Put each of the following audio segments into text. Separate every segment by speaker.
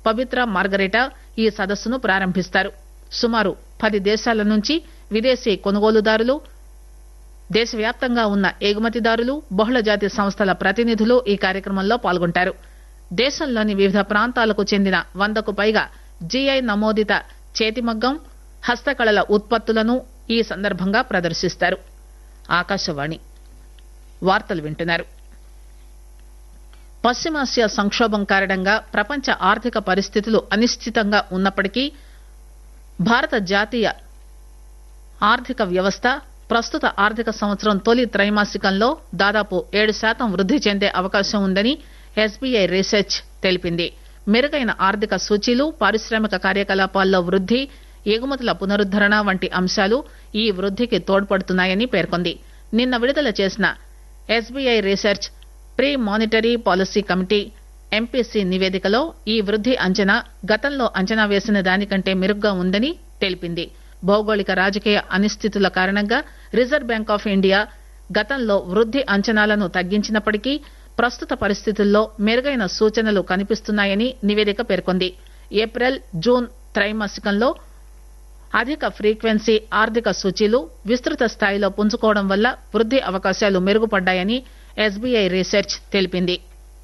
Speaker 1: పవిత్ర మార్గరేటా ఈ సదస్సును ప్రారంభిస్తారు సుమారు పది దేశాల నుంచి విదేశీ కొనుగోలుదారులు దేశవ్యాప్తంగా ఉన్న ఎగుమతిదారులు బహుళజాతి సంస్థల ప్రతినిధులు ఈ కార్యక్రమంలో పాల్గొంటారు దేశంలోని వివిధ ప్రాంతాలకు చెందిన వందకు పైగా జీఐ నమోదిత చేతిమగ్గం హస్తకళల ఉత్పత్తులను ఈ సందర్భంగా ప్రదర్శిస్తారు ఆకాశవాణి వార్తలు వింటున్నారు పశ్చిమాసియా సంక్షోభం కారణంగా ప్రపంచ ఆర్థిక పరిస్థితులు అనిశ్చితంగా ఉన్నప్పటికీ భారత జాతీయ ఆర్థిక వ్యవస్థ ప్రస్తుత ఆర్థిక సంవత్సరం తొలి త్రైమాసికంలో దాదాపు ఏడు శాతం వృద్ది చెందే అవకాశం ఉందని ఎస్బీఐ రీసెర్చ్ తెలిపింది మెరుగైన ఆర్థిక సూచీలు పారిశ్రామిక కార్యకలాపాల్లో వృద్ది ఎగుమతుల పునరుద్దరణ వంటి అంశాలు ఈ వృద్దికి తోడ్పడుతున్నాయని పేర్కొంది నిన్న విడుదల చేసిన SBI research pre monetary policy committee MPC నివేదికలో ఈ వృద్ది అంచనా గతంలో అంచనా వేసిన దానికంటే మెరుగ్గా ఉందని తెలిపింది భౌగోళిక రాజకీయ అనిశ్చితుల కారణంగా రిజర్వ్ బ్యాంక్ ఆఫ్ ఇండియా గతంలో వృద్ది అంచనాలను తగ్గించినప్పటికీ ప్రస్తుత పరిస్థితుల్లో మెరుగైన సూచనలు కనిపిస్తున్నాయని నివేదిక పేర్కొంది ఏప్రిల్ జూన్ త్రైమాసికంలో అధిక ఫ్రీక్వెన్సీ ఆర్థిక సూచీలు విస్తృత స్థాయిలో పుంజుకోవడం వల్ల వృద్ది అవకాశాలు మెరుగుపడ్డాయని ఎస్బీఐ రీసెర్చ్ తెలిపింది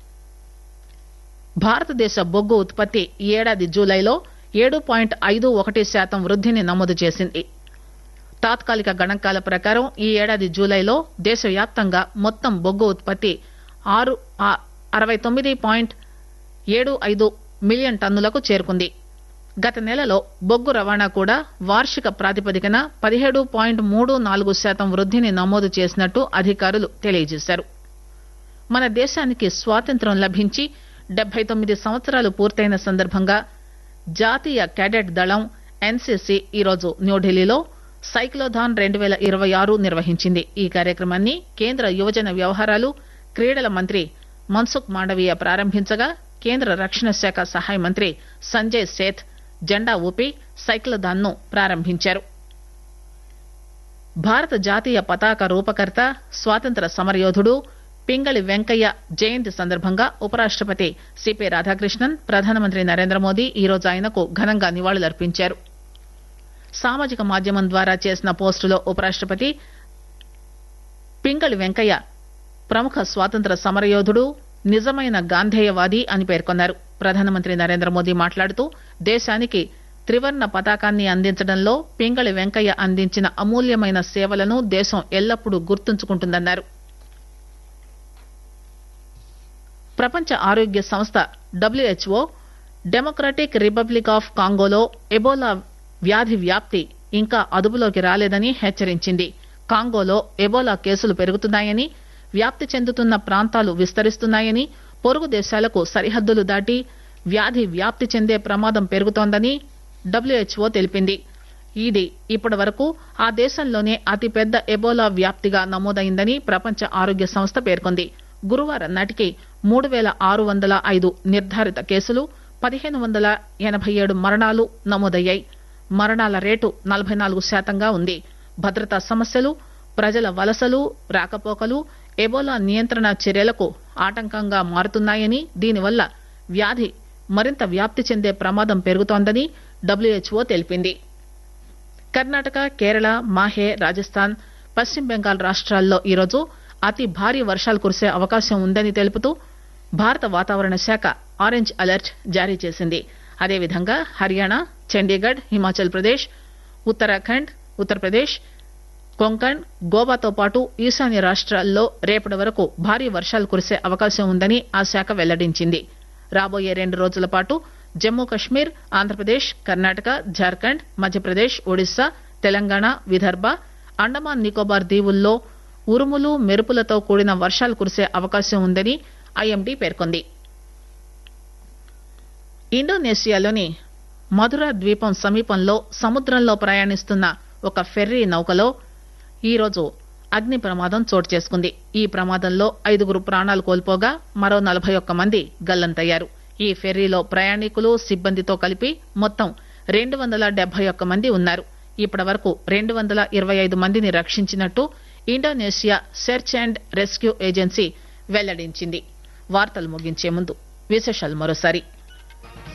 Speaker 1: భారతదేశ బొగ్గు ఉత్పత్తి ఈ ఏడాది జూలైలో ఏడు పాయింట్ ఐదు ఒకటి శాతం వృద్దిని నమోదు చేసింది తాత్కాలిక గణాంకాల ప్రకారం ఈ ఏడాది జూలైలో దేశవ్యాప్తంగా మొత్తం బొగ్గు ఉత్పత్తి ఆరు అరవై తొమ్మిది పాయింట్ ఏడు ఐదు మిలియన్ టన్నులకు చేరుకుంది గత నెలలో బొగ్గు రవాణా కూడా వార్షిక ప్రాతిపదికన పదిహేడు పాయింట్ మూడు నాలుగు శాతం వృద్దిని నమోదు చేసినట్టు అధికారులు తెలియజేశారు మన దేశానికి స్వాతంత్ర్యం లభించి డెబ్బై తొమ్మిది సంవత్సరాలు పూర్తయిన సందర్భంగా జాతీయ క్యాడెట్ దళం ఎన్సీసీ ఈరోజు న్యూఢిల్లీలో సైక్లోథాన్ రెండు పేల ఇరవై ఆరు నిర్వహించింది ఈ కార్యక్రమాన్ని కేంద్ర యువజన వ్యవహారాలు క్రీడల మంత్రి మన్సుఖ్ మాండవీయ ప్రారంభించగా కేంద్ర రక్షణ శాఖ సహాయ మంత్రి సంజయ్ సేథ్ జెండా ఊపి సైక్లథాన్ ను ప్రారంభించారు భారత జాతీయ పతాక రూపకర్త స్వాతంత్ర సమరయోధుడు పింగళి వెంకయ్య జయంతి సందర్భంగా ఉపరాష్టపతి సిపి రాధాకృష్ణన్ ప్రధానమంత్రి నరేంద్ర మోదీ ఈరోజు ఆయనకు ఘనంగా నివాళులర్పించారు సామాజిక మాధ్యమం ద్వారా చేసిన పోస్టులో ఉపరాష్టపతి పింగళి వెంకయ్య ప్రముఖ స్వాతంత్ర సమరయోధుడు నిజమైన గాంధేయవాది అని పేర్కొన్నారు ప్రధానమంత్రి నరేంద్ర మోదీ మాట్లాడుతూ దేశానికి త్రివర్ణ పతాకాన్ని అందించడంలో పింగళి వెంకయ్య అందించిన అమూల్యమైన సేవలను దేశం ఎల్లప్పుడూ గుర్తుంచుకుంటుందన్నారు ప్రపంచ ఆరోగ్య సంస్థ డబ్ల్యూహెచ్ఓ డెమోక్రటిక్ రిపబ్లిక్ ఆఫ్ కాంగోలో ఎబోలా వ్యాధి వ్యాప్తి ఇంకా అదుపులోకి రాలేదని హెచ్చరించింది కాంగోలో ఎబోలా కేసులు పెరుగుతున్నాయని వ్యాప్తి చెందుతున్న ప్రాంతాలు విస్తరిస్తున్నాయని పొరుగు దేశాలకు సరిహద్దులు దాటి వ్యాధి వ్యాప్తి చెందే ప్రమాదం పెరుగుతోందని డబ్ల్యూహెచ్ఓ తెలిపింది ఇది ఇప్పటి వరకు ఆ దేశంలోనే అతిపెద్ద ఎబోలా వ్యాప్తిగా నమోదైందని ప్రపంచ ఆరోగ్య సంస్థ పేర్కొంది గురువారం నాటికి మూడు పేల ఆరు వందల ఐదు నిర్ధారిత కేసులు పదిహేను వందల ఎనబై ఏడు మరణాలు నమోదయ్యాయి మరణాల రేటు నలభై నాలుగు శాతంగా ఉంది భద్రతా సమస్యలు ప్రజల వలసలు రాకపోకలు ఎబోలా నియంత్రణ చర్యలకు ఆటంకంగా మారుతున్నాయని దీనివల్ల వ్యాధి మరింత వ్యాప్తి చెందే ప్రమాదం పెరుగుతోందని డబ్ల్యూహెచ్ఓ తెలిపింది కర్ణాటక కేరళ మాహే రాజస్థాన్ పశ్చిమ బెంగాల్ రాష్ట్రాల్లో ఈరోజు అతి భారీ వర్షాలు కురిసే అవకాశం ఉందని తెలుపుతూ భారత వాతావరణ శాఖ ఆరెంజ్ అలర్ట్ జారీ చేసింది అదేవిధంగా హర్యానా చండీగఢ్ హిమాచల్ ప్రదేశ్ ఉత్తరాఖండ్ ఉత్తరప్రదేశ్ కొంకణ్ గోవాతో పాటు ఈశాన్య రాష్ట్రాల్లో రేపటి వరకు భారీ వర్షాలు కురిసే అవకాశం ఉందని ఆ శాఖ వెల్లడించింది రాబోయే రెండు రోజుల పాటు జమ్మూ కశ్మీర్ ఆంధ్రప్రదేశ్ కర్ణాటక జార్ఖండ్ మధ్యప్రదేశ్ ఒడిశా తెలంగాణ విదర్భ అండమాన్ నికోబార్ దీవుల్లో ఉరుములు మెరుపులతో కూడిన వర్షాలు కురిసే అవకాశం ఉందని ఐఎండీ పేర్కొంది ఇండోనేషియాలోని మధుర ద్వీపం సమీపంలో సముద్రంలో ప్రయాణిస్తున్న ఒక ఫెర్రీ నౌకలో ఈరోజు అగ్ని ప్రమాదం చోటు చేసుకుంది ఈ ప్రమాదంలో ఐదుగురు ప్రాణాలు కోల్పోగా మరో నలభై ఒక్క మంది గల్లంతయ్యారు ఈ ఫెర్రీలో ప్రయాణికులు సిబ్బందితో కలిపి మొత్తం రెండు వందల డెబ్బై ఒక్క మంది ఉన్నారు ఇప్పటి వరకు రెండు వందల ఇరవై ఐదు మందిని రక్షించినట్టు Indonesia search and rescue agency వెల్లడించింది వార్తలు ముగించే ముందు విశేషాలు మరోసారి